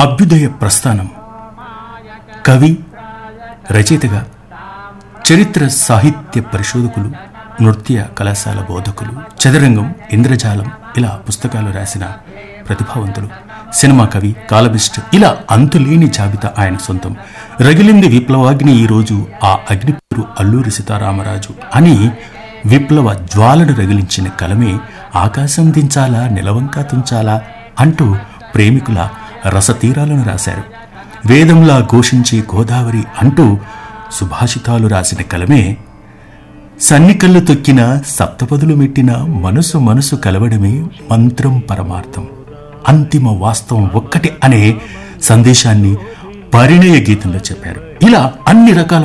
అభ్యుదయ ప్రస్థానం కవి రచయితగా చరిత్ర సాహిత్య పరిశోధకులు నృత్య కళాశాల బోధకులు చదరంగం ఇంద్రజాలం ఇలా పుస్తకాలు రాసిన ప్రతిభావంతులు సినిమా కవి కాలమిస్ట్ ఇలా అంతులేని జాబితా ఆయన సొంతం రగిలింది విప్లవాగ్ని ఈరోజు ఆ అగ్నిపురు అల్లూరి సీతారామరాజు అని విప్లవ జ్వాలను రగిలించిన కలమే ఆకాశం దించాలా నిలవంక తుంచాలా అంటూ ప్రేమికుల రసతీరాలను రాశారు వేదంలా ఘోషించే గోదావరి అంటూ సుభాషితాలు రాసిన కలమే సన్నికళ్ళు తొక్కిన సప్తపదులు మెట్టిన మనసు మనసు కలవడమే మంత్రం పరమార్థం అంతిమ వాస్తవం ఒక్కటి అనే సందేశాన్ని పరిణయ గీతంలో చెప్పారు ఇలా అన్ని రకాల